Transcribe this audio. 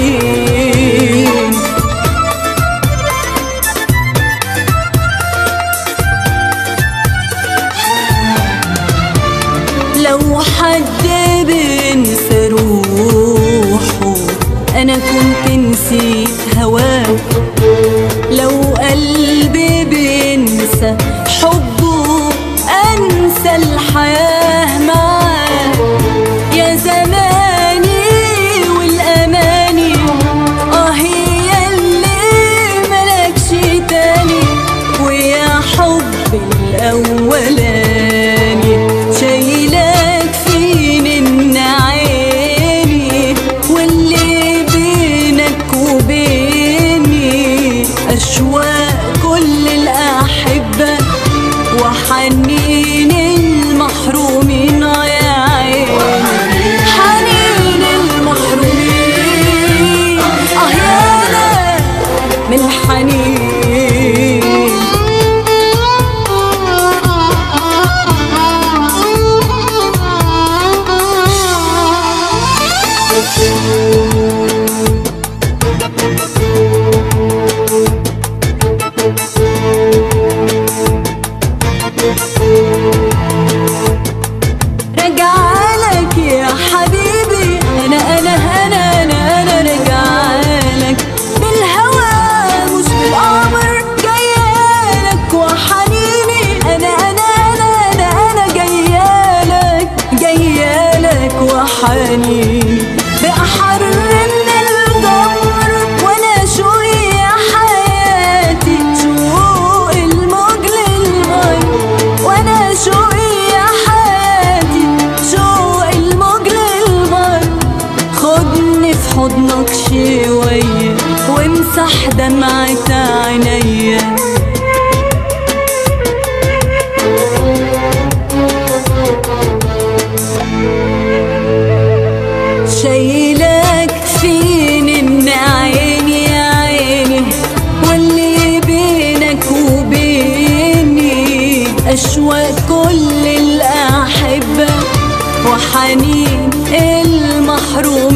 وحنين لو حد بينسى روحه انا كنت نسيت هواه لو قلبي بينسى حبه انسى الحياه معاه يا زماني والاماني اه هي اللي ملكش تاني ويا حب الاولاني شايلك فين ان عيني واللي بينك وبيني اشواق كل الاحبه وحنين المحرومين يا عيني حنين المحرومين اه يانا من الحنين رجعلك يا حبيبي انا انا انا انا انا رجعلك بالهوى مش بالقمر جايالك وحنيني انا انا انا انا انا جايالك جايالك وحنيني بأحر من الجمر وانا شوقي يا حياتي شوق الموج للغير وانا شوقي يا حياتي شوق الموج للغير خدني في حضنك شوية وامسح دمعة عينيا شايلك فين ان عيني يا عيني واللي بينك وبيني اشواق كل الاحبه وحنين المحروم